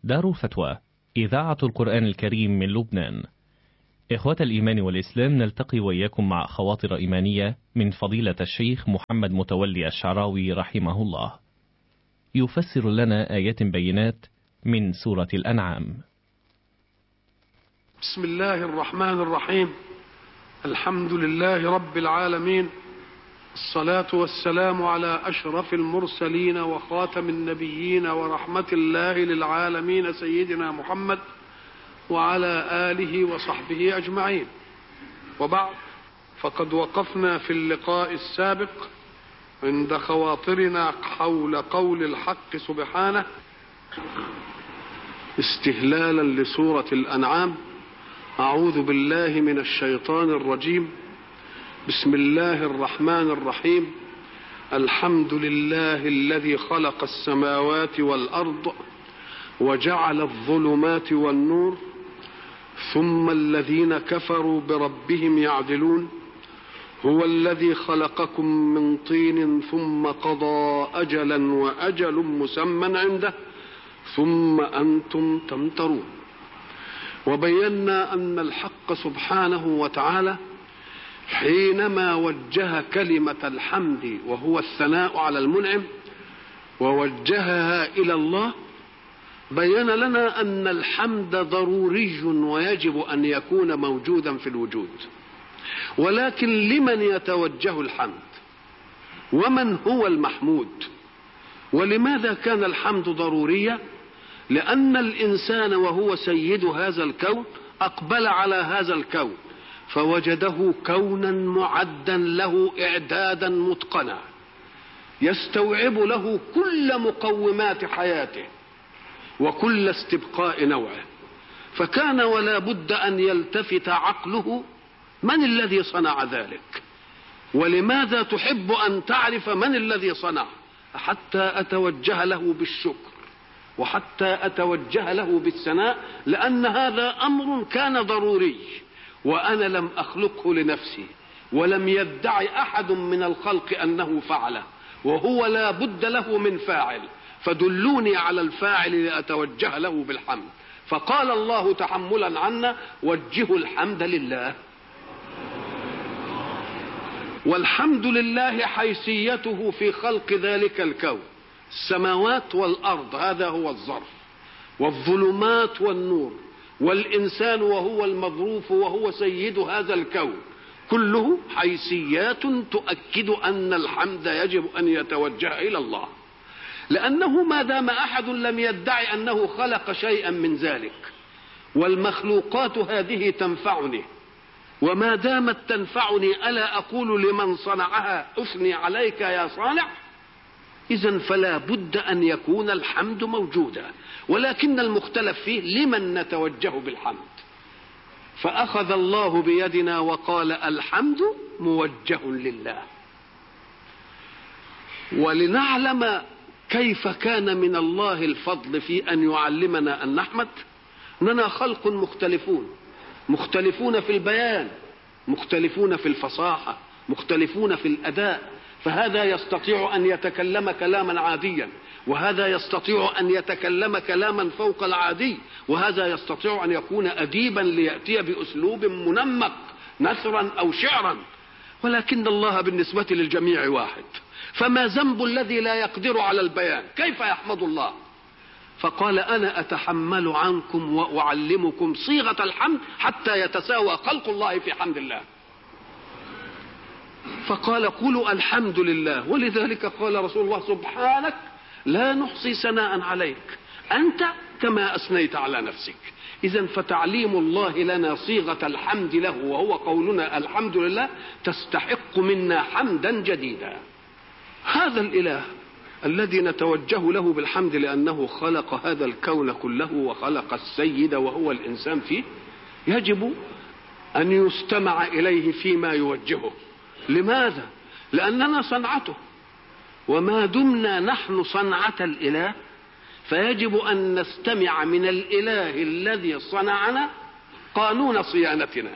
دار الفتوى إذاعة القرآن الكريم من لبنان إخوة الإيمان والإسلام نلتقي وإياكم مع خواطر إيمانية من فضيلة الشيخ محمد متولي الشعراوي رحمه الله يفسر لنا آيات بينات من سورة الأنعام بسم الله الرحمن الرحيم الحمد لله رب العالمين الصلاة والسلام على أشرف المرسلين وخاتم النبيين ورحمة الله للعالمين سيدنا محمد وعلى آله وصحبه أجمعين وبعد فقد وقفنا في اللقاء السابق عند خواطرنا حول قول الحق سبحانه استهلالا لسورة الأنعام أعوذ بالله من الشيطان الرجيم بسم الله الرحمن الرحيم الحمد لله الذي خلق السماوات والأرض وجعل الظلمات والنور ثم الذين كفروا بربهم يعدلون هو الذي خلقكم من طين ثم قضى أجلا وأجل مسمى عنده ثم أنتم تمترون وبينا أن الحق سبحانه وتعالى حينما وجه كلمة الحمد وهو الثناء على المنعم ووجهها إلى الله بين لنا أن الحمد ضروري ويجب أن يكون موجودا في الوجود ولكن لمن يتوجه الحمد ومن هو المحمود ولماذا كان الحمد ضروريا لأن الإنسان وهو سيد هذا الكون أقبل على هذا الكون فوجده كونا معدا له إعدادا متقنا يستوعب له كل مقومات حياته وكل استبقاء نوعه فكان ولا بد أن يلتفت عقله من الذي صنع ذلك ولماذا تحب أن تعرف من الذي صنع حتى أتوجه له بالشكر وحتى أتوجه له بالثناء لأن هذا أمر كان ضروري وأنا لم أخلقه لنفسي ولم يدعي أحد من الخلق أنه فعله وهو لا بد له من فاعل فدلوني على الفاعل لأتوجه له بالحمد فقال الله تحملا عنا وجهوا الحمد لله والحمد لله حيثيته في خلق ذلك الكون السماوات والارض هذا هو الظرف والظلمات والنور والانسان وهو المظروف وهو سيد هذا الكون كله حيثيات تؤكد ان الحمد يجب ان يتوجه الى الله لانه ما دام احد لم يدعي انه خلق شيئا من ذلك والمخلوقات هذه تنفعني وما دامت تنفعني الا اقول لمن صنعها اثني عليك يا صانع إذا فلا بد أن يكون الحمد موجودا ولكن المختلف فيه لمن نتوجه بالحمد فأخذ الله بيدنا وقال الحمد موجه لله ولنعلم كيف كان من الله الفضل في أن يعلمنا أن نحمد أننا خلق مختلفون مختلفون في البيان مختلفون في الفصاحة مختلفون في الأداء فهذا يستطيع ان يتكلم كلاما عاديا وهذا يستطيع ان يتكلم كلاما فوق العادي وهذا يستطيع ان يكون اديبا لياتي باسلوب منمق نثرا او شعرا ولكن الله بالنسبه للجميع واحد فما ذنب الذي لا يقدر على البيان كيف يحمد الله فقال انا اتحمل عنكم واعلمكم صيغه الحمد حتى يتساوى خلق الله في حمد الله فقال قولوا الحمد لله ولذلك قال رسول الله سبحانك لا نحصي ثناء عليك انت كما اثنيت على نفسك اذا فتعليم الله لنا صيغه الحمد له وهو قولنا الحمد لله تستحق منا حمدا جديدا هذا الاله الذي نتوجه له بالحمد لانه خلق هذا الكون كله وخلق السيد وهو الانسان فيه يجب ان يستمع اليه فيما يوجهه لماذا لاننا صنعته وما دمنا نحن صنعه الاله فيجب ان نستمع من الاله الذي صنعنا قانون صيانتنا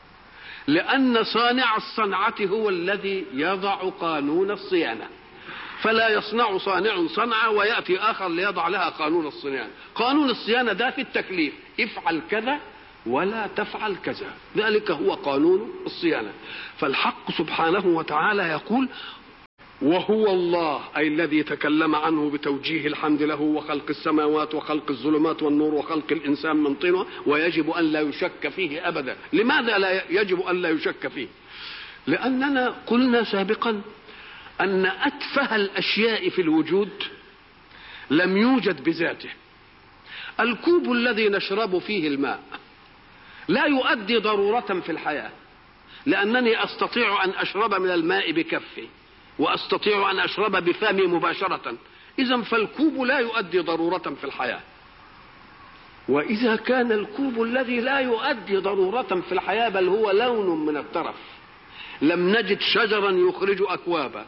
لان صانع الصنعه هو الذي يضع قانون الصيانه فلا يصنع صانع صنعة ويأتي آخر ليضع لها قانون الصيانة قانون الصيانة ده في التكليف افعل كذا ولا تفعل كذا ذلك هو قانون الصيانة فالحق سبحانه وتعالى يقول وهو الله أي الذي تكلم عنه بتوجيه الحمد له وخلق السماوات وخلق الظلمات والنور وخلق الإنسان من طين ويجب أن لا يشك فيه أبدا لماذا لا يجب أن لا يشك فيه لأننا قلنا سابقا أن أتفه الأشياء في الوجود لم يوجد بذاته الكوب الذي نشرب فيه الماء لا يؤدي ضرورة في الحياة لأنني أستطيع أن أشرب من الماء بكفي وأستطيع أن أشرب بفمي مباشرة إذا فالكوب لا يؤدي ضرورة في الحياة وإذا كان الكوب الذي لا يؤدي ضرورة في الحياة بل هو لون من الترف لم نجد شجرا يخرج أكوابا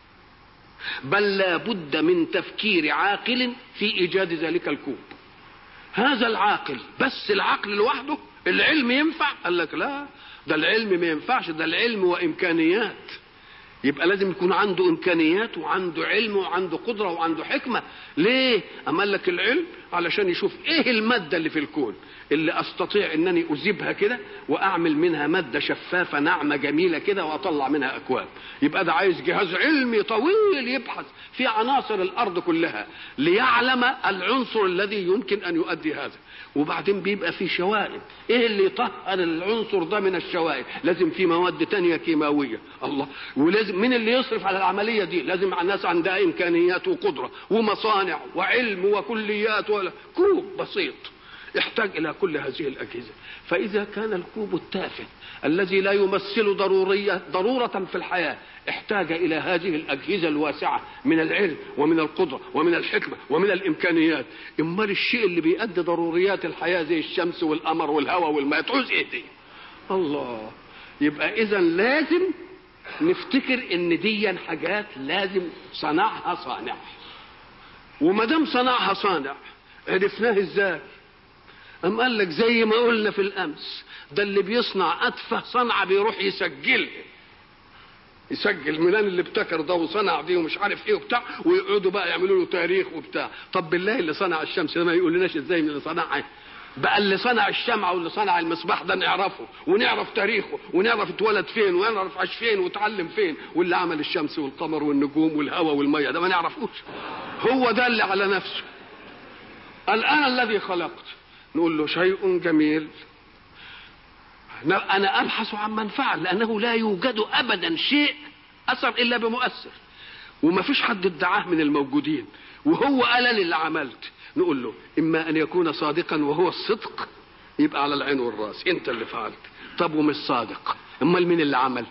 بل لا بد من تفكير عاقل في إيجاد ذلك الكوب هذا العاقل بس العقل لوحده العلم ينفع قال لك لا ده العلم ما ينفعش ده العلم وإمكانيات يبقى لازم يكون عنده امكانيات وعنده علم وعنده قدره وعنده حكمه ليه اما قال لك العلم علشان يشوف ايه الماده اللي في الكون اللي استطيع انني اذيبها كده واعمل منها ماده شفافه ناعمه جميله كده واطلع منها اكواب يبقى ده عايز جهاز علمي طويل يبحث في عناصر الارض كلها ليعلم العنصر الذي يمكن ان يؤدي هذا وبعدين بيبقى في شوائب ايه اللي يطهر العنصر ده من الشوائب لازم في مواد تانية كيماويه الله ولازم مين اللي يصرف على العمليه دي لازم الناس عندها امكانيات وقدره ومصانع وعلم وكليات ولا كوب بسيط يحتاج الى كل هذه الاجهزه فاذا كان الكوب التافه الذي لا يمثل ضروريه ضروره في الحياه احتاج الى هذه الاجهزه الواسعه من العلم ومن القدره ومن الحكمه ومن الامكانيات امال الشيء اللي بيؤدي ضروريات الحياه زي الشمس والقمر والهواء والماء تعوز ايه دي الله يبقى اذا لازم نفتكر ان دي حاجات لازم صنعها صانع وما دام صنعها صانع عرفناه ازاي أم قال لك زي ما قلنا في الأمس ده اللي بيصنع أتفه صنعة بيروح يسجلها يسجل ميلان اللي ابتكر ده وصنع دي ومش عارف ايه وبتاع ويقعدوا بقى يعملوا له تاريخ وبتاع طب بالله اللي صنع الشمس ده ما يقول لناش ازاي من اللي صنعها بقى اللي صنع الشمعة واللي صنع المصباح ده نعرفه ونعرف تاريخه ونعرف اتولد فين ونعرف عاش فين وتعلم فين واللي عمل الشمس والقمر والنجوم والهواء والمية ده ما نعرفوش هو ده اللي على نفسه قال انا الذي خلقت نقول له شيء جميل انا ابحث عن منفعه لانه لا يوجد ابدا شيء اثر الا بمؤثر وما فيش حد ادعاه من الموجودين وهو قال لي اللي عملت نقول له اما ان يكون صادقا وهو الصدق يبقى على العين والراس انت اللي فعلت طب ومش صادق امال مين اللي عمل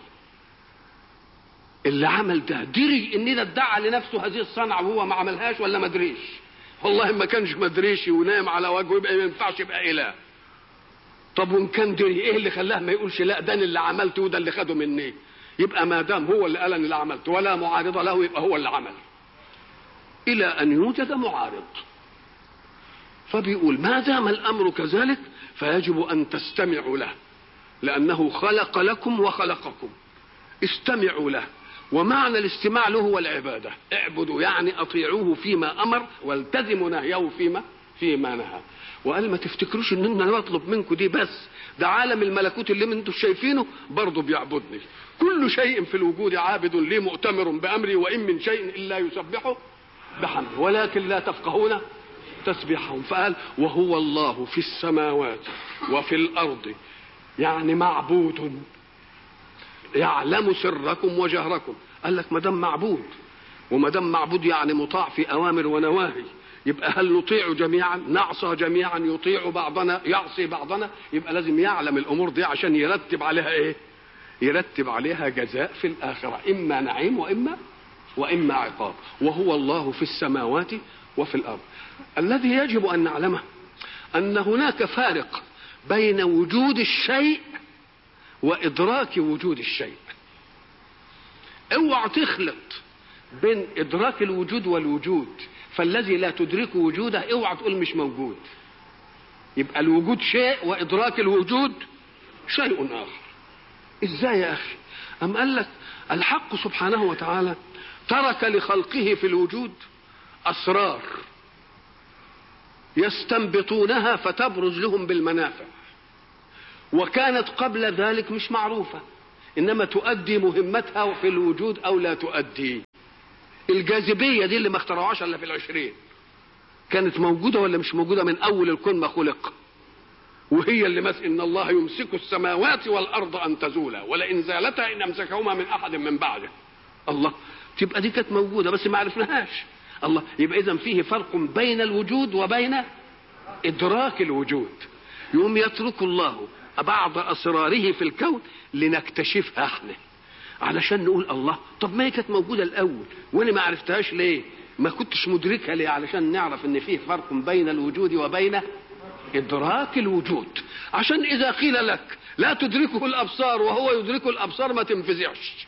اللي عمل ده دري ان ده ادعى لنفسه هذه الصنعه وهو ما عملهاش ولا ما دريش والله ما كانش مدريش ونام على وجهه يبقى ما ينفعش يبقى اله طب وان كان دري ايه اللي خلاه ما يقولش لا ده اللي عملته وده اللي خده مني يبقى ما دام هو اللي قال انا اللي عملت ولا معارضه له يبقى هو اللي عمل الى ان يوجد معارض فبيقول ما دام الامر كذلك فيجب ان تستمعوا له لانه خلق لكم وخلقكم استمعوا له ومعنى الاستماع له هو العبادة اعبدوا يعني أطيعوه فيما أمر والتزموا نهيه فيما فيما نهى وقال ما تفتكروش ان انا بطلب منكم دي بس ده عالم الملكوت اللي انتم شايفينه برضه بيعبدني كل شيء في الوجود عابد لي مؤتمر بامري وان من شيء الا يسبحه بحمده ولكن لا تفقهون تسبيحهم فقال وهو الله في السماوات وفي الارض يعني معبود يعلم سركم وجهركم قال لك ما دام معبود وما دام معبود يعني مطاع في اوامر ونواهي يبقى هل نطيع جميعا نعصى جميعا يطيع بعضنا يعصي بعضنا يبقى لازم يعلم الامور دي عشان يرتب عليها ايه يرتب عليها جزاء في الاخره اما نعيم واما واما عقاب وهو الله في السماوات وفي الارض الذي يجب ان نعلمه ان هناك فارق بين وجود الشيء وادراك وجود الشيء اوعى تخلط بين ادراك الوجود والوجود فالذي لا تدرك وجوده اوعى تقول مش موجود يبقى الوجود شيء وادراك الوجود شيء اخر ازاي يا اخي ام قال لك الحق سبحانه وتعالى ترك لخلقه في الوجود اسرار يستنبطونها فتبرز لهم بالمنافع وكانت قبل ذلك مش معروفه انما تؤدي مهمتها في الوجود او لا تؤدي الجاذبيه دي اللي ما اخترعوهاش الا في العشرين كانت موجوده ولا مش موجوده من اول الكون ما خلق وهي اللي مس ان الله يمسك السماوات والارض ان تزولا ولئن زالتا ان امسكهما من احد من بعده الله تبقى دي كانت موجوده بس ما عرفناهاش الله يبقى اذا فيه فرق بين الوجود وبين ادراك الوجود يوم يترك الله بعض اسراره في الكون لنكتشفها احنا علشان نقول الله طب ما هي كانت موجوده الاول وانا ما عرفتهاش ليه ما كنتش مدركها ليه علشان نعرف ان فيه فرق بين الوجود وبين ادراك الوجود عشان اذا قيل لك لا تدركه الابصار وهو يدرك الابصار ما تنفزعش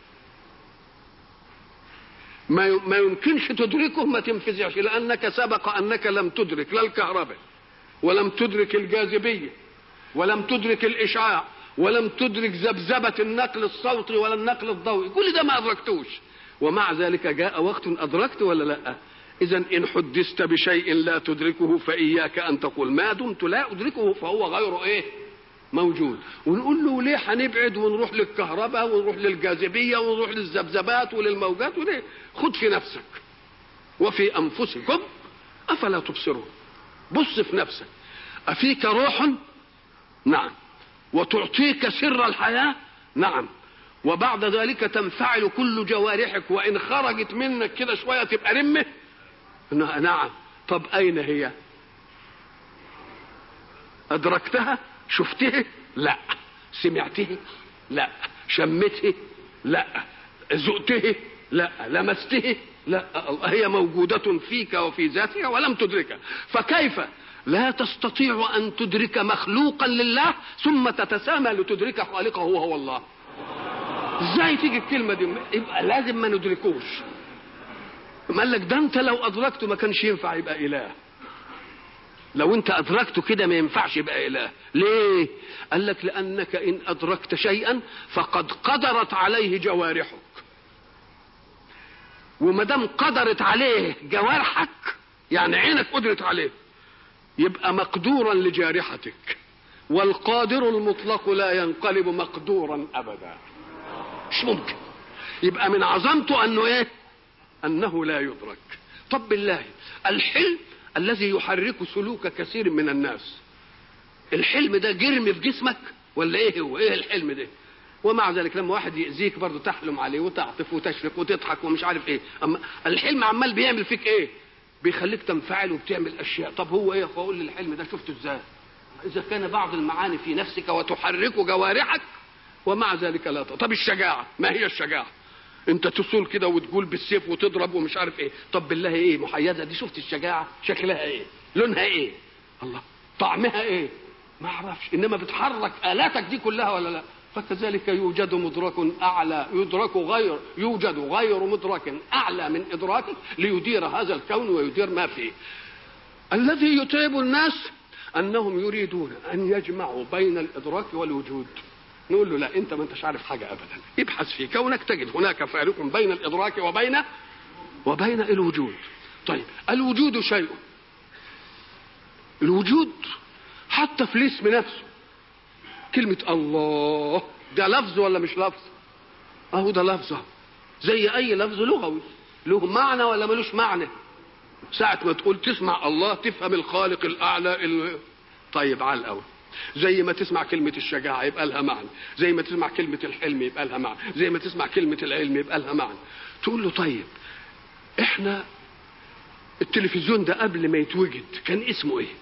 ما ما يمكنش تدركه ما تنفزعش لانك سبق انك لم تدرك لا الكهرباء ولم تدرك الجاذبيه ولم تدرك الاشعاع ولم تدرك ذبذبه النقل الصوتي ولا النقل الضوئي كل ده ما ادركتوش ومع ذلك جاء وقت ادركت ولا لا اذا ان حدثت بشيء لا تدركه فاياك ان تقول ما دمت لا ادركه فهو غير ايه موجود ونقول له ليه هنبعد ونروح للكهرباء ونروح للجاذبيه ونروح للذبذبات وللموجات وليه خد في نفسك وفي انفسكم افلا تبصرون بص في نفسك افيك روح نعم وتعطيك سر الحياه نعم وبعد ذلك تنفعل كل جوارحك وان خرجت منك كده شويه تبقى رمه نعم طب اين هي ادركتها شفته لا سمعته لا شمته لا ذقته لا لمسته لا هي موجودة فيك وفي ذاتك ولم تدركها فكيف لا تستطيع أن تدرك مخلوقا لله ثم تتسامى لتدرك خالقه وهو الله ازاي تيجي الكلمة دي يبقى لازم ما ندركوش قال لك ده انت لو ادركته ما كانش ينفع يبقى اله لو انت ادركته كده ما ينفعش يبقى اله ليه قال لك لانك ان ادركت شيئا فقد قدرت عليه جوارحك وما دام قدرت عليه جوارحك يعني عينك قدرت عليه يبقى مقدورا لجارحتك والقادر المطلق لا ينقلب مقدورا ابدا مش ممكن يبقى من عظمته انه ايه انه لا يدرك طب بالله الحلم الذي يحرك سلوك كثير من الناس الحلم ده جرم في جسمك ولا ايه هو ايه الحلم ده ومع ذلك لما واحد يأذيك برضه تحلم عليه وتعطف وتشفق وتضحك ومش عارف ايه اما الحلم عمال بيعمل فيك ايه بيخليك تنفعل وبتعمل اشياء طب هو ايه اقول لي الحلم ده شفته ازاي اذا كان بعض المعاني في نفسك وتحرك جوارحك ومع ذلك لا طب الشجاعه ما هي الشجاعه انت تصول كده وتقول بالسيف وتضرب ومش عارف ايه طب بالله ايه محيزه دي شفت الشجاعه شكلها ايه لونها ايه الله طعمها ايه ما اعرفش انما بتحرك الاتك دي كلها ولا لا فكذلك يوجد مدرك اعلى يدرك غير يوجد غير مدرك اعلى من ادراكك ليدير هذا الكون ويدير ما فيه الذي يتعب الناس انهم يريدون ان يجمعوا بين الادراك والوجود نقول له لا انت ما انتش عارف حاجه ابدا ابحث في كونك تجد هناك فارق بين الادراك وبين وبين الوجود طيب الوجود شيء الوجود حتى في الاسم نفسه كلمة الله ده لفظ ولا مش لفظ اهو ده لفظ زي اي لفظ لغوي له معنى ولا ملوش معنى ساعة ما تقول تسمع الله تفهم الخالق الاعلى ال... طيب على الاول زي ما تسمع كلمة الشجاعة يبقى لها معنى زي ما تسمع كلمة الحلم يبقى لها معنى زي ما تسمع كلمة العلم يبقى لها معنى تقول له طيب احنا التلفزيون ده قبل ما يتوجد كان اسمه ايه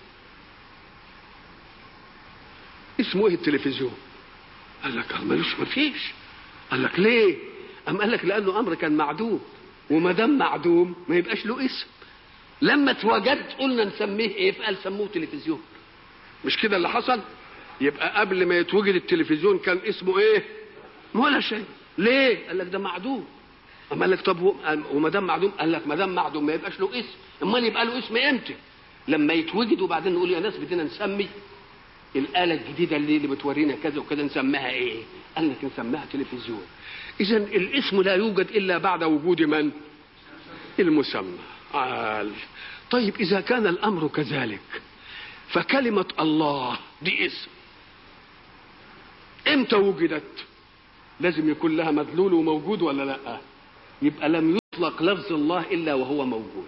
اسمه ايه التلفزيون قال لك ملوش ما فيش قال لك ليه أم قال لك لانه امر كان معدوم وما دام معدوم ما يبقاش له اسم لما اتوجد قلنا نسميه ايه فقال سموه تلفزيون مش كده اللي حصل يبقى قبل ما يتوجد التلفزيون كان اسمه ايه ولا شيء ليه قال لك ده معدوم اما قال لك طب وما دام معدوم قال لك ما دام معدوم ما يبقاش له اسم امال يبقى له اسم امتى لما يتوجد وبعدين نقول يا ناس بدنا نسمي الآلة الجديدة اللي, اللي بتورينا كذا وكذا نسميها ايه قال لك نسميها تلفزيون اذا الاسم لا يوجد الا بعد وجود من المسمى عال. طيب اذا كان الامر كذلك فكلمة الله دي اسم امتى وجدت لازم يكون لها مدلول وموجود ولا لا يبقى لم يطلق لفظ الله الا وهو موجود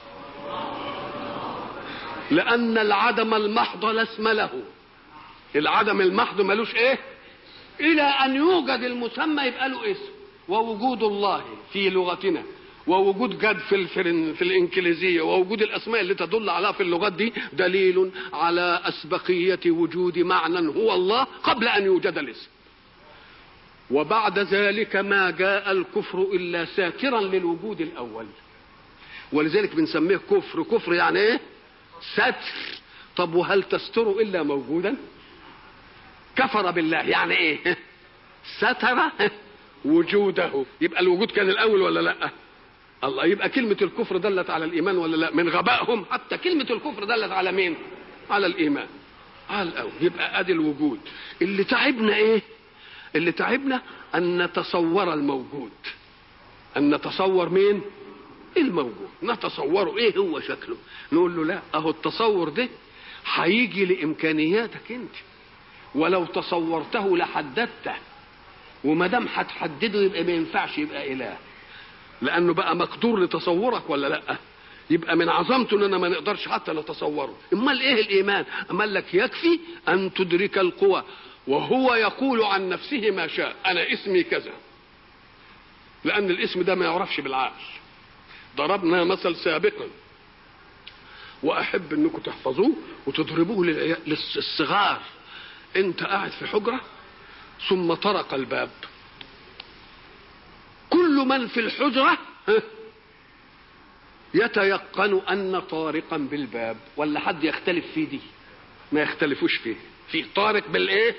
لان العدم المحض لا اسم له العدم المحض ملوش ايه الى ان يوجد المسمى يبقى له اسم ووجود الله في لغتنا ووجود جد في الفرن في الانجليزيه ووجود الاسماء اللي تدل عليها في اللغات دي دليل على اسبقيه وجود معنى هو الله قبل ان يوجد الاسم وبعد ذلك ما جاء الكفر الا ساترا للوجود الاول ولذلك بنسميه كفر كفر يعني ايه ستر طب وهل تستر الا موجودا كفر بالله يعني ايه ستر وجوده يبقى الوجود كان الاول ولا لا الله يبقى كلمة الكفر دلت على الإيمان ولا لا من غبائهم حتى كلمة الكفر دلت على مين على الإيمان على الأول يبقى أدي الوجود اللي تعبنا إيه اللي تعبنا أن نتصور الموجود أن نتصور مين الموجود نتصوره إيه هو شكله نقول له لا أهو التصور ده هيجي لإمكانياتك أنت ولو تصورته لحددته وما دام هتحدده يبقى ما ينفعش يبقى اله لانه بقى مقدور لتصورك ولا لا يبقى من عظمته اننا ما نقدرش حتى نتصوره امال ايه الايمان امال لك يكفي ان تدرك القوى وهو يقول عن نفسه ما شاء انا اسمي كذا لان الاسم ده ما يعرفش بالعقل ضربنا مثل سابقا واحب انكم تحفظوه وتضربوه للصغار انت قاعد في حجره ثم طرق الباب كل من في الحجرة يتيقن أن طارقا بالباب ولا حد يختلف في دي ما يختلفوش فيه في طارق بالإيه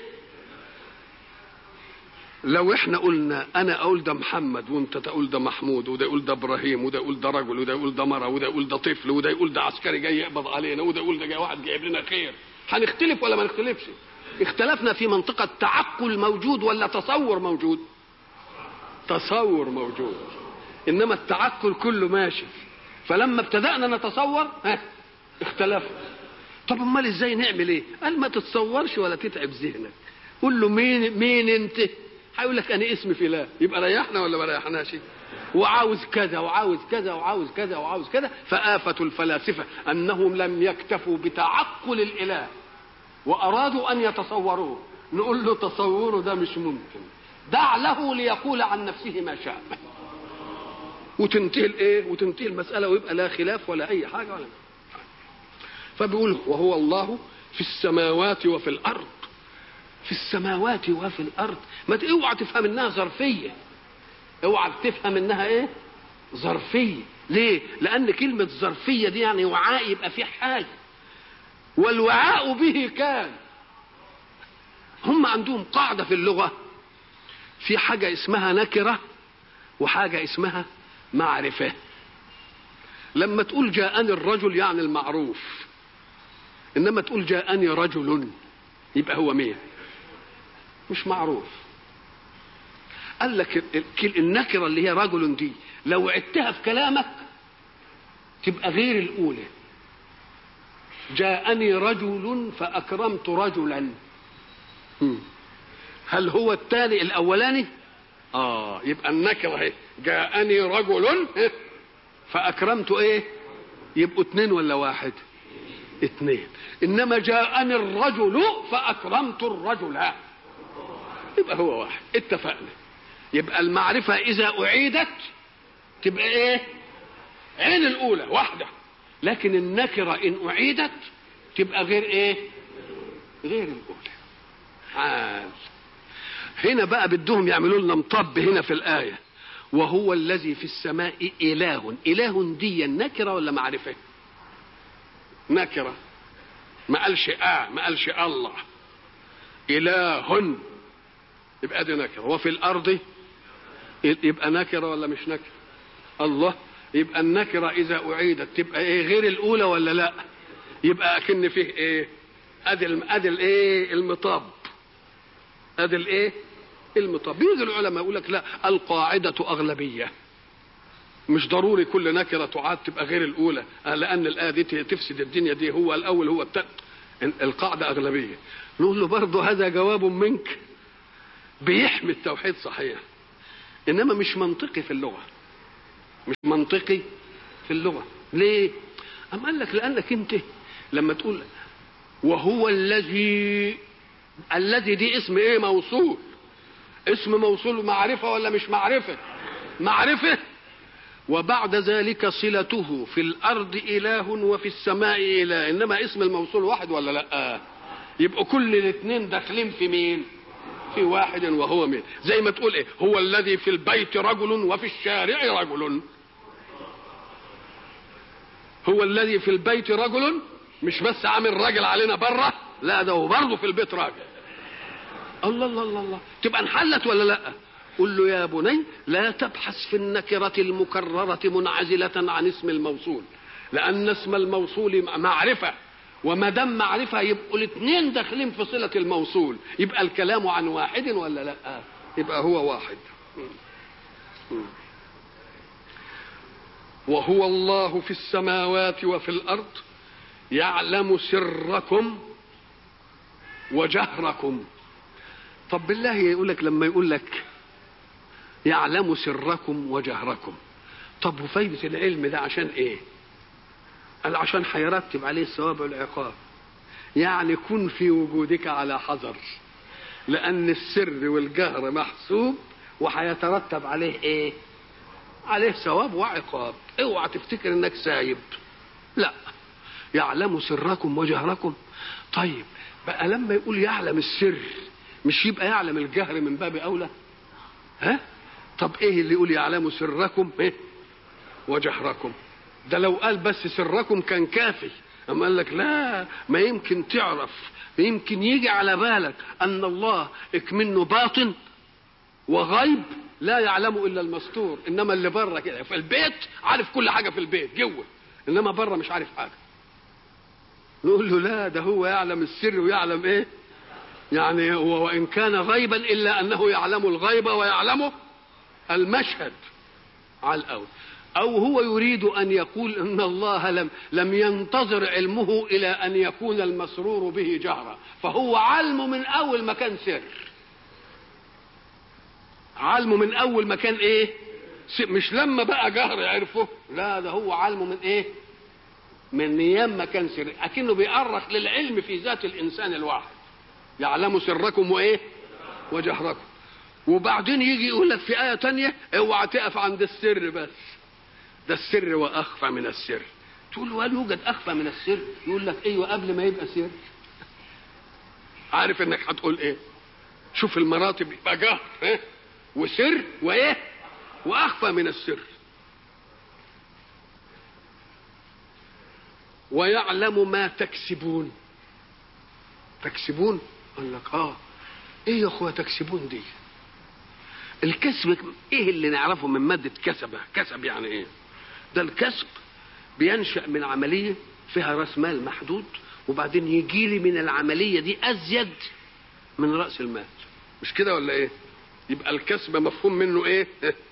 لو احنا قلنا انا اقول ده محمد وانت تقول ده محمود وده يقول ده ابراهيم وده يقول ده رجل وده يقول ده مره وده يقول ده طفل وده يقول ده عسكري جاي يقبض علينا وده يقول ده جاي واحد جايب لنا خير هنختلف ولا ما نختلفش اختلفنا في منطقة تعقل موجود ولا تصور موجود تصور موجود انما التعقل كله ماشي فلما ابتدأنا نتصور ها اختلفنا طب امال ازاي نعمل ايه قال ما تتصورش ولا تتعب ذهنك قول له مين مين انت هيقول لك انا اسمي فلان يبقى ريحنا ولا ما ريحناش وعاوز كذا وعاوز كذا وعاوز كذا وعاوز كذا فآفة الفلاسفة أنهم لم يكتفوا بتعقل الإله وأرادوا أن يتصوروه نقول له تصوره ده مش ممكن دع له ليقول عن نفسه ما شاء وتنتهي الايه وتنتهي المسألة ويبقى لا خلاف ولا أي حاجة ولا فبيقول وهو الله في السماوات وفي الأرض في السماوات وفي الأرض ما اوعى تفهم إنها ظرفية اوعى تفهم إنها إيه ظرفية ليه لأن كلمة ظرفية دي يعني وعاء يبقى فيه حاجة والوعاء به كان هم عندهم قاعدة في اللغة في حاجة اسمها نكرة وحاجة اسمها معرفة لما تقول جاءني الرجل يعني المعروف إنما تقول جاءني رجل يبقى هو مين مش معروف قال لك النكرة اللي هي رجل دي لو عدتها في كلامك تبقى غير الأولى جاءني رجل فأكرمت رجلا هل هو التالي الأولاني آه يبقى النكرة اهي جاءني رجل فأكرمت إيه يبقوا اتنين ولا واحد اتنين إنما جاءني الرجل فأكرمت الرجل يبقى هو واحد اتفقنا يبقى المعرفة إذا أعيدت تبقى إيه عين الأولى واحدة لكن النكرة إن أعيدت تبقى غير إيه غير الأولى حال هنا بقى بدهم يعملوا لنا مطب هنا في الآية وهو الذي في السماء إله إله دي نكرة ولا معرفة نكرة ما قالش آه ما قالش الله إله يبقى دي نكرة وفي الأرض يبقى نكرة ولا مش نكرة الله يبقى النكرة إذا أعيدت تبقى إيه غير الأولى ولا لا يبقى أكن فيه إيه ادي الم- ادي الايه المطاب ادي الايه المطاب يجي العلماء يقول لك لا القاعده اغلبيه مش ضروري كل نكره تعاد تبقى غير الاولى آه، لان الايه دي تفسد الدنيا دي هو الاول هو الثاني القاعده اغلبيه نقول له برضه هذا جواب منك بيحمي التوحيد صحيح انما مش منطقي في اللغه مش منطقي في اللغه ليه أم قال لك لانك انت لما تقول وهو الذي الذي دي اسم ايه موصول اسم موصول معرفه ولا مش معرفه معرفه وبعد ذلك صلته في الارض اله وفي السماء اله انما اسم الموصول واحد ولا لا يبقوا كل الاثنين داخلين في مين في واحد وهو مين زي ما تقول ايه هو الذي في البيت رجل وفي الشارع رجل هو الذي في البيت رجل مش بس عامل راجل علينا بره لا ده هو برضه في البيت راجل الله الله الله الله تبقى انحلت ولا لا قل له يا بني لا تبحث في النكرة المكررة منعزلة عن اسم الموصول لأن اسم الموصول معرفة وما دام معرفة يبقوا الاثنين داخلين في صلة الموصول يبقى الكلام عن واحد ولا لا يبقى هو واحد وهو الله في السماوات وفي الأرض يعلم سركم وجهركم طب بالله يقول لك لما يقول لك يعلم سركم وجهركم طب وفايدة العلم ده عشان ايه قال عشان هيرتب عليه الثواب والعقاب يعني كن في وجودك على حذر لأن السر والجهر محسوب وهيترتب عليه ايه عليه ثواب وعقاب اوعى تفتكر انك سايب لا يعلم سركم وجهركم طيب بقى لما يقول يعلم السر مش يبقى يعلم الجهر من باب اولى ها طب ايه اللي يقول يعلم سركم ايه وجهركم ده لو قال بس سركم كان كافي اما قال لك لا ما يمكن تعرف يمكن يجي على بالك ان الله اكمنه باطن وغيب لا يعلم الا المستور انما اللي بره كده في البيت عارف كل حاجه في البيت جوه انما بره مش عارف حاجه نقول له لا ده هو يعلم السر ويعلم ايه يعني هو وان كان غيبا الا انه يعلم الغيب ويعلم المشهد على الاول او هو يريد ان يقول ان الله لم لم ينتظر علمه الى ان يكون المسرور به جهرا فهو علمه من اول ما كان سر علمه من اول ما كان ايه مش لما بقى جهر يعرفه لا ده هو علمه من ايه من ايام ما كان سر اكنه بيأرخ للعلم في ذات الانسان الواحد يعلم سركم وايه وجهركم وبعدين يجي يقول لك في آية تانية اوعى تقف عند السر بس ده السر وأخفى من السر تقول له هل يوجد أخفى من السر يقول لك أيوة قبل ما يبقى سر عارف انك هتقول ايه شوف المراتب يبقى جهر إيه؟ وسر وايه واخفى من السر ويعلم ما تكسبون تكسبون قال لك اه ايه يا اخويا تكسبون دي الكسب ايه اللي نعرفه من مادة كسبة كسب يعني ايه ده الكسب بينشأ من عملية فيها راس مال محدود وبعدين يجي لي من العملية دي أزيد من رأس المال مش كده ولا ايه يبقى الكسب مفهوم منه ايه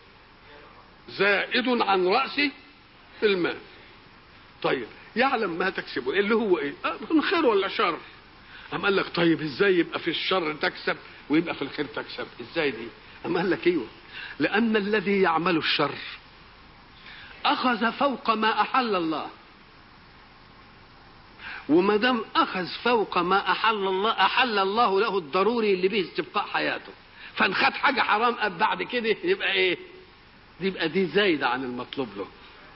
زائد عن رأس المال طيب يعلم ما تكسبه اللي هو ايه آه من خير ولا شر أم قال لك طيب ازاي يبقى في الشر تكسب ويبقى في الخير تكسب ازاي دي أم قال لك ايوه لأن الذي يعمل الشر أخذ فوق ما أحل الله وما دام أخذ فوق ما أحل الله أحل الله له الضروري اللي به استبقاء حياته فان خد حاجة حرام بعد كده يبقى إيه؟ دي يبقى دي زايدة عن المطلوب له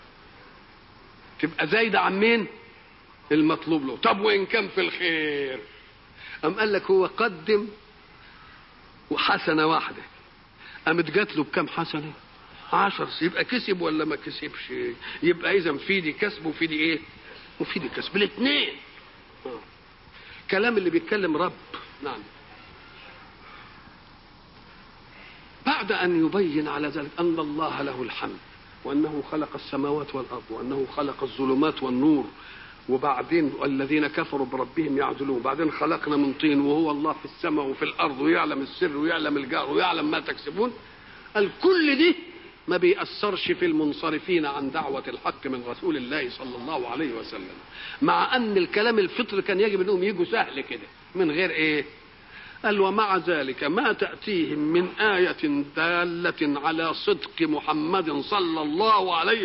تبقى زايدة عن مين؟ المطلوب له طب وإن كان في الخير أم قال لك هو قدم وحسنة واحدة قامت جات له بكام حسنة؟ عشر يبقى كسب ولا ما كسبش يبقى اذا في دي كسب وفي دي ايه وفي دي كسب الاثنين كلام اللي بيتكلم رب نعم بعد ان يبين على ذلك ان الله له الحمد وانه خلق السماوات والارض وانه خلق الظلمات والنور وبعدين الذين كفروا بربهم يعدلون وبعدين خلقنا من طين وهو الله في السماء وفي الارض ويعلم السر ويعلم الجار ويعلم ما تكسبون الكل دي ما بيأثرش في المنصرفين عن دعوة الحق من رسول الله صلى الله عليه وسلم مع أن الكلام الفطر كان يجب أنهم يجوا سهل كده من غير إيه قال ومع ذلك ما تأتيهم من آية دالة على صدق محمد صلى الله عليه